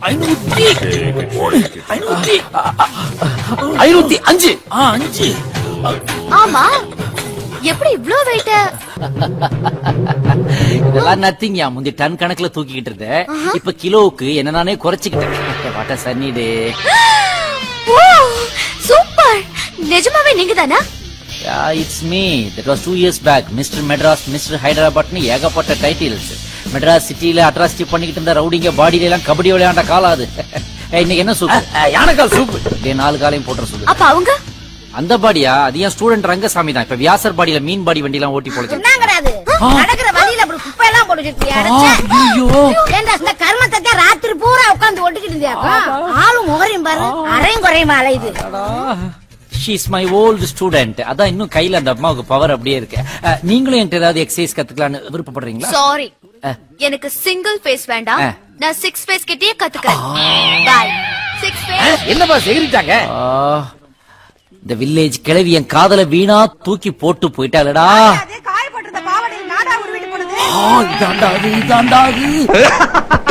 ஐநூத்தி மூணு ஐநூத்தி ஐநூத்தி அஞ்சு ஆ அஞ்சு ஆமா எப்படி இவ்ளோ வெயிட்ட இதெல்லாம் நத்திங்யா முந்தி டன் கணக்குல தூக்கிக்கிட்டு இருந்தேன் இப்ப கிலோவுக்கு என்ன நானே குறைச்சிக்கிட்டேன் வாட்ட சன்னி டே ஓ சூப்பர் நிஜமாவே நீங்க தானா it's me that was two years back mister Madras mister ஹைதராபாத்னு ஏகப்பட்ட டைட்டில்ஸ் மெட்ராஸ் சிட்டில அட்ராசிட்டி பண்ணிக்கிட்டு இருந்த ரவுடிங்க பாடியில எல்லாம் கபடி விளையாண்ட காலம் அது ஏய், இன்னைக்கு என்ன சூப்பு யானைக்கால் சூப்பு டேய், நாலு காலையும் போட்டுற சொல்லு அப்ப அவங்க அந்த பாடியா அது ஏன் ஸ்டூடெண்ட் ரங்கசாமி தான் இப்ப வியாசர் பாடியில மீன் பாடி வண்டி எல்லாம் ஓட்டி பொழைச்சு என்ன கிடையாது நடக்கிற வழியில அப்படி குப்பை எல்லாம் போட்டு வச்சிருக்கியா ஏண்டா இந்த கர்மத்தை தான் ராத்திரி பூரா உட்கார்ந்து ஒட்டிக்கிட்டு இருந்தியாக்கா ஆளும் முகரையும் பாரு அரையும் குறையும் அலையுது ஷீஸ் மை ஓல்டு ஸ்டூடெண்ட் அதான் இன்னும் கையில அந்த அம்மாவுக்கு பவர் அப்படியே இருக்கு அஹ், நீங்களும் என்கிட்ட ஏதாவது எக்ஸசைஸ் கத்துக்கலாம்னு விருப்பப்படுறீங்களா சாரி அஹ். எனக்கு சிங்கிள் ஃபேஸ் வேண்டாம் ஆ. நான் சிக்ஸ் ஃபேஸ் கிட்டயே கத்துக்கிறேன் பாய் சிக்ஸ் ஃபேஸ் என்னப்பா செகிரிட்டாங்க ஆ, இந்த வில்லேஜ் கிழவி என் காதல வீணா தூக்கி போட்டு போயிட்டாளடா காயப்பட்டிருந்த பாவடையில் நாடா உருவிட்டு போனது ஆ, இதாண்டா அது, இதாண்டா அது.